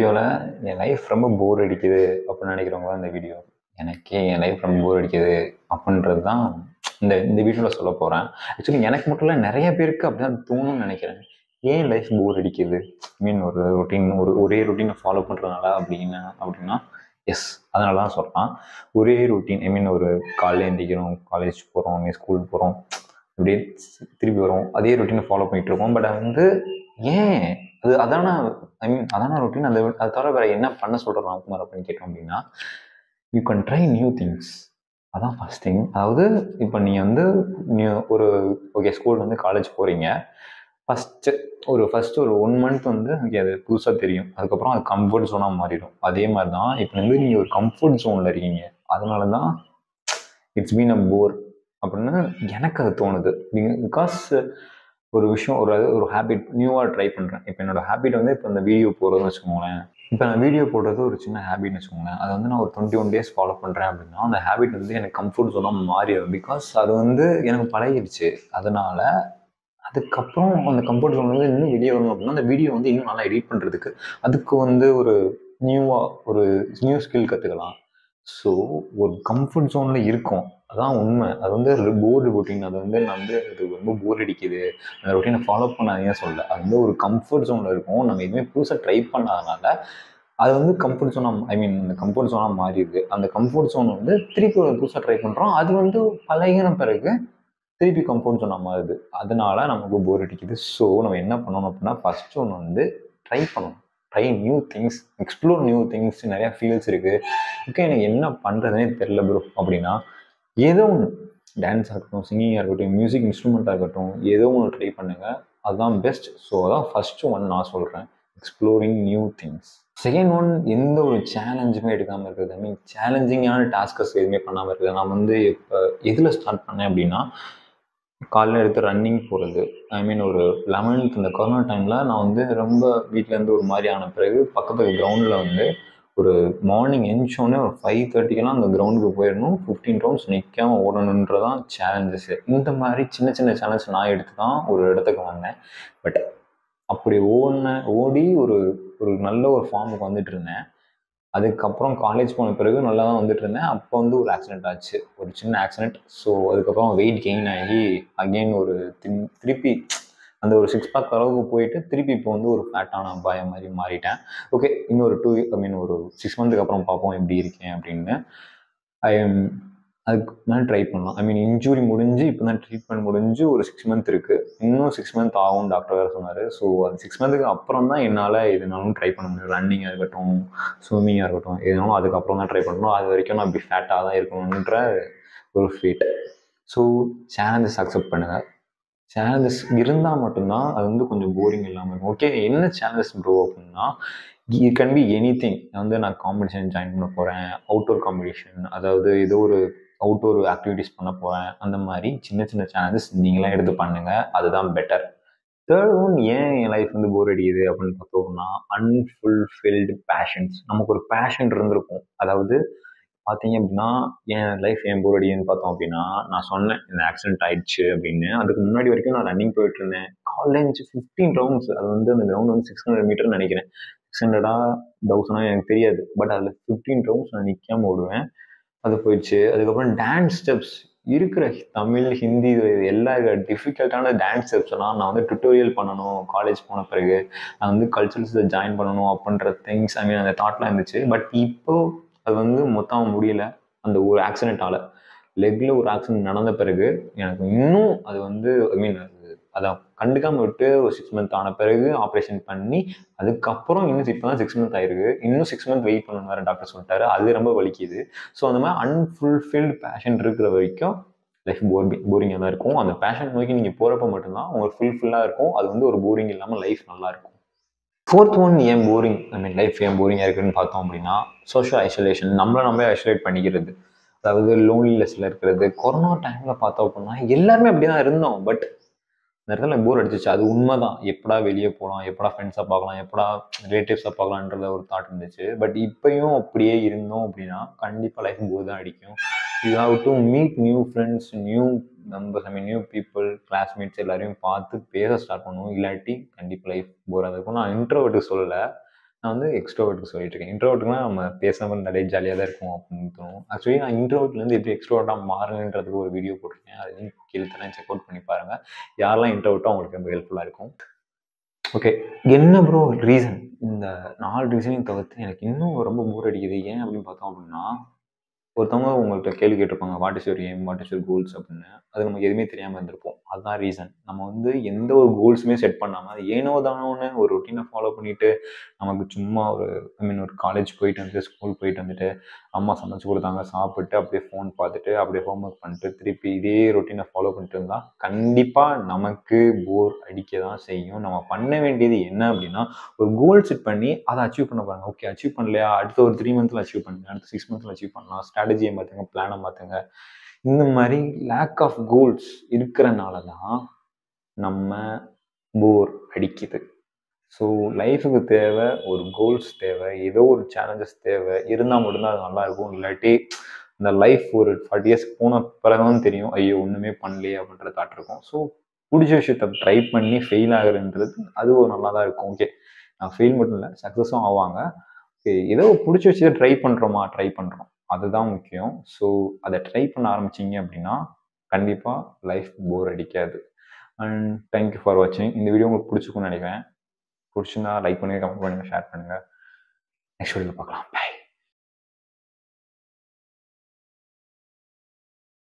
வீடியோவில் என் லைஃப் ரொம்ப போர் அடிக்குது அப்படின்னு நினைக்கிறவங்க தான் இந்த வீடியோ எனக்கே என் லைஃப் ரொம்ப போர் அடிக்குது அப்படின்றது தான் இந்த இந்த வீடியோவில் சொல்ல போகிறேன் ஆக்சுவலி எனக்கு மட்டும் இல்லை நிறைய பேருக்கு அப்படி தான் தோணும்னு நினைக்கிறேன் ஏன் லைஃப் போர் அடிக்குது மீன் ஒரு ரொட்டீன் ஒரு ஒரே ரொட்டீனை ஃபாலோ பண்ணுறதுனால அப்படின்னா அப்படின்னா எஸ் அதனால தான் சொல்லலாம் ஒரே ரொட்டீன் ஐ மீன் ஒரு காலையில் எந்திரிக்கிறோம் காலேஜ் போகிறோம் ஸ்கூல் போகிறோம் அப்படியே திருப்பி வரோம் அதே ரொட்டீனை ஃபாலோ பண்ணிட்டு இருக்கோம் பட் வந்து ஏன் அது அதான ஐ மீன் அதான ரொட்டீன் அந்த அது தவிர வேறு என்ன பண்ண சொல்கிறோம் ராம்குமார் அப்படின்னு கேட்டோம் அப்படின்னா you can try new things அதான் ஃபஸ்ட் திங் அதாவது இப்போ நீங்கள் வந்து நியூ ஒரு ஓகே ஸ்கூல் வந்து காலேஜ் போகிறீங்க ஃபஸ்ட்டு ஒரு ஃபஸ்ட்டு ஒரு ஒன் மந்த் வந்து உங்களுக்கு அது புதுசாக தெரியும் அதுக்கப்புறம் அது கம்ஃபர்ட் ஜோனாக மாறிடும் அதே மாதிரி தான் இப்போ வந்து நீங்கள் ஒரு கம்ஃபர்ட் ஜோனில் இருக்கீங்க அதனால தான் இட்ஸ் பீன் அ போர் அப்படின்னு எனக்கு அது தோணுது பிகாஸ் ஒரு விஷயம் ஒரு ஒரு ஹேபிட் நியூவாக ட்ரை பண்ணுறேன் இப்போ என்னோட ஹேபிட் வந்து இப்போ இந்த வீடியோ போடுறதுன்னு வச்சுக்கோங்களேன் இப்போ நான் வீடியோ போடுறது ஒரு சின்ன ஹேபிட்னு வச்சுக்கோங்களேன் அதை வந்து நான் ஒரு டுவெண்ட்டி ஒன் டேஸ் ஃபாலோ பண்ணுறேன் அப்படின்னா அந்த ஹேபிட் வந்து எனக்கு கம்ஃபர்ட் ஜோனாக மாறிடும் பிகாஸ் அது வந்து எனக்கு பழகிடுச்சு அதனால அதுக்கப்புறம் அந்த கம்ஃபர்ட் ஜோன் வந்து இன்னும் வெளியே வரணும் அப்படின்னா அந்த வீடியோ வந்து இன்னும் நல்லா எடிட் பண்ணுறதுக்கு அதுக்கு வந்து ஒரு நியூவாக ஒரு நியூ ஸ்கில் கற்றுக்கலாம் ஸோ ஒரு கம்ஃபர்ட் ஜோனில் இருக்கும் அதான் உண்மை அது வந்து போர் ரொட்டீன் அது வந்து நான் வந்து அது ரொம்ப போர் அடிக்குது அந்த ரொட்டீனை ஃபாலோ பண்ணாதீங்கன்னு சொல்ல அது வந்து ஒரு கம்ஃபர்ட் ஜோனில் இருக்கும் நம்ம எதுவுமே புதுசாக ட்ரை பண்ணாதனால அது வந்து கம்ஃபர்ட் ஜோனாக ஐ மீன் அந்த கம்ஃபர்ட் ஜோனாக மாறிடுது அந்த கம்ஃபர்ட் ஜோன் வந்து திருப்பி ஒரு புதுசாக ட்ரை பண்ணுறோம் அது வந்து பழகின பிறகு திருப்பி கம்ஃபர்ட் ஜோனாக மாறுது அதனால நமக்கு போர் அடிக்குது ஸோ நம்ம என்ன பண்ணணும் அப்படின்னா ஃபஸ்ட்டு ஒன்று வந்து ட்ரை பண்ணணும் try new things explore new things நிறையா ஃபீல்ஸ் இருக்குது ஓகே எனக்கு என்ன பண்ணுறதுனே தெரில ப்ரோ அப்படின்னா ஏதோ ஒன்று டான்ஸாக இருக்கட்டும் சிங்கிங்காக இருக்கட்டும் மியூசிக் இன்ஸ்ட்ருமெண்ட்டாக இருக்கட்டும் ஏதோ ஒன்று ட்ரை பண்ணுங்கள் அதுதான் பெஸ்ட் ஸோ அதான் ஃபஸ்ட்டு ஒன் நான் சொல்கிறேன் exploring new things second one எந்த ஒரு சேலஞ்சுமே எடுக்காமல் இருக்குது ஐ மீன் சேலஞ்சிங்கான டாஸ்கஸ் எதுவுமே பண்ணாமல் இருக்குது நான் வந்து இப்போ எதில் ஸ்டார்ட் பண்ணேன் அப்படின்னா காலையில் எடுத்து ரன்னிங் போகிறது ஐ மீன் ஒரு லெவன்த் இந்த கொரோனா டைமில் நான் வந்து ரொம்ப வீட்டிலேருந்து ஒரு மாதிரி ஆன பிறகு பக்கத்து கிரவுண்டில் வந்து ஒரு மார்னிங் எழுந்தோடனே ஒரு ஃபைவ் தேர்ட்டிக்கெல்லாம் அந்த கிரவுண்டுக்கு போயிடணும் ஃபிஃப்டீன் ரவுண்ட்ஸ் நிற்காம ஓடணுன்றதான் சேலஞ்சஸ் இந்த மாதிரி சின்ன சின்ன சேலஞ்ச் நான் எடுத்து தான் ஒரு இடத்துக்கு வந்தேன் பட் அப்படி ஓடின ஓடி ஒரு ஒரு நல்ல ஒரு ஃபார்முக்கு வந்துட்டு இருந்தேன் அதுக்கப்புறம் காலேஜ் போன பிறகு நல்லா தான் வந்துட்டு இருந்தேன் அப்போ வந்து ஒரு ஆக்சிடென்ட் ஆச்சு ஒரு சின்ன ஆக்சிடென்ட் ஸோ அதுக்கப்புறம் வெயிட் கெயின் ஆகி அகெயின் ஒரு திருப்பி அந்த ஒரு சிக்ஸ் பேக் அளவுக்கு போயிட்டு திருப்பி இப்போ வந்து ஒரு ஃபேட்டான பயம் மாதிரி மாறிட்டேன் ஓகே இன்னொரு டூ ஐ மீன் ஒரு சிக்ஸ் மந்த்துக்கு அப்புறம் பார்ப்போம் எப்படி இருக்கேன் அப்படின்னு ஐ எம் அதுக்கு மேலே ட்ரை பண்ணலாம் ஐ மீன் இன்ஜூரி முடிஞ்சு இப்போ தான் ட்ரீட்மெண்ட் முடிஞ்சு ஒரு சிக்ஸ் மந்த் இருக்குது இன்னும் சிக்ஸ் மந்த் ஆகும் டாக்டர் வேறு சொன்னார் ஸோ அது சிக்ஸ் மந்த்துக்கு அப்புறம் தான் என்னால் எதுனாலும் ட்ரை பண்ண முடியும் ரன்னிங்காக இருக்கட்டும் ஸ்விம்மிங்காக இருக்கட்டும் எதுனாலும் அதுக்கப்புறம் தான் ட்ரை பண்ணணும் அது வரைக்கும் நான் இப்படி ஃபேட்டாக தான் இருக்கணுன்ற ஒரு ஃபீட் ஸோ சேலஞ்சஸ் அக்செப்ட் பண்ணுங்கள் சேலஞ்சஸ் இருந்தால் மட்டும்தான் அது வந்து கொஞ்சம் போரிங் இல்லாமல் இருக்கும் ஓகே என்ன சேலஞ்சஸ் ப்ரோ அப்படின்னா it can be anything வந்து நான் காம்படிஷன் ஜாயின் பண்ண போகிறேன் அவுட்டோர் காம்படிஷன் அதாவது ஏதோ ஒரு அவுட்டோர் ஆக்டிவிட்டிஸ் பண்ண போகிறேன் அந்த மாதிரி சின்ன சின்ன சேலஞ்சஸ் நீங்களாம் எடுத்து பண்ணுங்கள் அதுதான் பெட்டர் தேர்ட் ஒன் ஏன் என் லைஃப் வந்து போர் அடிக்குது அப்படின்னு பார்த்தோம்னா அன்ஃபுல்ஃபில்டு பேஷன்ஸ் நமக்கு ஒரு பேஷன் இருந்திருக்கும் அதாவது பார்த்தீங்க அப்படின்னா என் லைஃப் ஏன் போர் அடிக்குதுன்னு பார்த்தோம் அப்படின்னா நான் சொன்னேன் இந்த ஆக்சிடென்ட் ஆயிடுச்சு அப்படின்னு அதுக்கு முன்னாடி வரைக்கும் நான் ரன்னிங் போயிட்டு இருந்தேன் காலேஜ் ஃபிஃப்டீன் ரவுண்ட்ஸ் அது வந்து அந்த கிரவுண்ட் வந்து சிக்ஸ் ஹண்ட்ரட் மீட்டர் நினைக்கிறேன் சிக்ஸ் ஹண்ட்ரடா தௌசண்டா எனக்கு தெரியாது பட் அதில் ஃபிஃப்டீன் ரவுண்ட்ஸ் நான் நிற்காம ஓடுவேன் அது போயிடுச்சு அதுக்கப்புறம் டான்ஸ் ஸ்டெப்ஸ் இருக்கிற தமிழ் ஹிந்தி எல்லா டிஃபிகல்ட்டான டான்ஸ் ஸ்டெப்ஸ் எல்லாம் நான் வந்து டுட்டோரியல் பண்ணணும் காலேஜ் போன பிறகு நான் வந்து கல்ச்சரல்ஸில் ஜாயின் பண்ணணும் அப்படின்ற திங்ஸ் ஐ மீன் அந்த தாட்லாம் இருந்துச்சு பட் இப்போ அது வந்து மொத்தம் முடியல அந்த ஒரு ஆக்சிடென்ட்டால் லெக்கில் ஒரு ஆக்சிடென்ட் நடந்த பிறகு எனக்கு இன்னும் அது வந்து ஐ மீன் அதை கண்டுக்காமல் விட்டு ஒரு சிக்ஸ் மந்த் ஆன பிறகு ஆப்ரேஷன் பண்ணி அதுக்கப்புறம் இன்னும் இப்போ தான் சிக்ஸ் மந்த் ஆயிருக்கு இன்னும் சிக்ஸ் மந்த் வெயிட் பண்ணணும் வேறு டாக்டர் சொல்லிட்டாரு அது ரொம்ப வலிக்குது ஸோ அந்த மாதிரி அன்ஃபுல்ஃபில்டு பேஷன் இருக்கிற வரைக்கும் லைஃப் போர் போரிங்காக தான் இருக்கும் அந்த பேஷன் நோக்கி நீங்கள் போகிறப்ப மட்டும்தான் உங்களுக்கு ஃபுல்ஃபில்லாக இருக்கும் அது வந்து ஒரு போரிங் இல்லாமல் லைஃப் நல்லா இருக்கும் ஃபோர்த் ஒன் ஏன் போரிங் ஐ மீன் லைஃப் ஏன் போரிங்காக இருக்குன்னு பார்த்தோம் அப்படின்னா சோஷியல் ஐசோலேஷன் நம்மளை நம்மளே ஐசோலேட் பண்ணிக்கிறது அதாவது லோன்லினஸில் இருக்கிறது கொரோனா டைமில் பார்த்தோம் அப்படின்னா எல்லாருமே அப்படி தான் இருந்தோம் பட் இந்த இடத்துல போர் அடிச்சிச்சு அது உண்மை தான் எப்படா வெளியே போகலாம் எப்படா ஃப்ரெண்ட்ஸாக பார்க்கலாம் எப்படா ரிலேட்டிவ்ஸாக பார்க்கலான்றத ஒரு தாட் இருந்துச்சு பட் இப்பயும் அப்படியே இருந்தோம் அப்படின்னா கண்டிப்பாக லைஃப் போர் தான் அடிக்கும் you have to meet new friends new members I mean new people classmates எல்லாரையும் பார்த்து பேச ஸ்டார்ட் பண்ணுவோம் இல்லாட்டி கண்டிப்பாக லைஃப் போராக இருக்கும் நான் இன்ட்ரோவர்ட்டு சொல்லலை நான் வந்து எக்ஸ்ட்ரோவர்ட்டுக்கு சொல்லிட்டு இருக்கேன் இன்ட்ரோவர்ட்டுக்குலாம் நம்ம பேசாமல் நிறைய ஜாலியாக தான் இருக்கும் அப்படின்னு தோணும் ஆக்சுவலி நான் இன்ட்ரோவர்ட்லேருந்து எப்படி எக்ஸ்ட்ரோவர்ட்டாக மாறுன்றதுக்கு ஒரு வீடியோ போட்டிருக்கேன் அது லிங்க் கீழே தரேன் செக் அவுட் பண்ணி பாருங்கள் யாரெல்லாம் இன்ட்ரோவர்ட்டோ அவங்களுக்கு ரொம்ப ஹெல்ப்ஃபுல்லாக இருக்கும் ஓகே என்ன ப்ரோ ரீசன் இந்த நாலு ரீசனையும் தவிர்த்து எனக்கு இன்னும் ரொம்ப போர் அடிக்குது ஏன் அப்படின்னு பார்த்தோம் அப்படின்னா ஒருத்தவங்க உங்கள்கிட்ட கேள்வி கேட்டிருப்பாங்க what is your aim what is your goals அப்படின்னு அது நமக்கு எதுவுமே தெரியாமல் இருந்திருப்போம் அதுதான் ரீசன் நம்ம வந்து எந்த ஒரு கோல்ஸுமே செட் பண்ணாமல் அது ஏனோ தானோன்னு ஒரு ரொட்டீனை ஃபாலோ பண்ணிட்டு நமக்கு சும்மா ஒரு ஐ மீன் ஒரு காலேஜ் போயிட்டு வந்து ஸ்கூல் போயிட்டு வந்துட்டு அம்மா சமைச்சு கொடுத்தாங்க சாப்பிட்டு அப்படியே ஃபோன் பார்த்துட்டு அப்படியே ஹோம்ஒர்க் பண்ணிட்டு திருப்பி இதே ரொட்டீனை ஃபாலோ பண்ணிட்டு இருந்தால் கண்டிப்பாக நமக்கு போர் அடிக்க தான் செய்யும் நம்ம பண்ண வேண்டியது என்ன அப்படின்னா ஒரு கோல் செட் பண்ணி அதை அச்சீவ் பண்ண பாருங்க ஓகே அச்சீவ் பண்ணலையா அடுத்த ஒரு த்ரீ மந்த்தில் அச்சீவ் பண்ணுங்க அடுத்த சிக்ஸ் மந்த்தில் அச்சீவ் பண்ணலாம் ஸ்ட்ராட்டஜியை மாற்றுங்க பிளானை மாற்றுங்க இந்த மாதிரி லேக் ஆஃப் கோல்ஸ் இருக்கிறனால தான் நம்ம போர் அடிக்குது ஸோ லைஃபுக்கு தேவை ஒரு கோல்ஸ் தேவை ஏதோ ஒரு சேலஞ்சஸ் தேவை இருந்தால் மட்டும்தான் அது நல்லா இருக்கும் இல்லாட்டி இந்த லைஃப் ஒரு ஃபார்ட்டி இயர்ஸ் போன பிறகுதான் தெரியும் ஐயோ ஒன்றுமே பண்ணலையே அப்படின்ற தாட் இருக்கும் ஸோ பிடிச்ச விஷயத்த ட்ரை பண்ணி ஃபெயில் ஆகுறன்றது அது ஒரு நல்லா தான் இருக்கும் ஓகே நான் ஃபெயில் மட்டும் இல்லை சக்ஸஸும் ஆவாங்க ஓகே ஏதோ பிடிச்ச விஷயத்த ட்ரை பண்ணுறோமா ட்ரை பண்ணுறோம் அதுதான் முக்கியம் ஸோ அதை ட்ரை பண்ண ஆரம்பிச்சிங்க அப்படின்னா கண்டிப்பாக லைஃப் போர் அடிக்காது அண்ட் தேங்க்யூ ஃபார் வாட்சிங் இந்த வீடியோ உங்களுக்கு பிடிச்சிருக்கும்னு நினைக்கிறேன் பிடிச்சிருந்தா லைக் பண்ணுங்கள் கமெண்ட் பண்ணுங்கள் ஷேர் பண்ணுங்கள் நெக்ஸ்ட் வீடியோவில் பார்க்கலாம் பை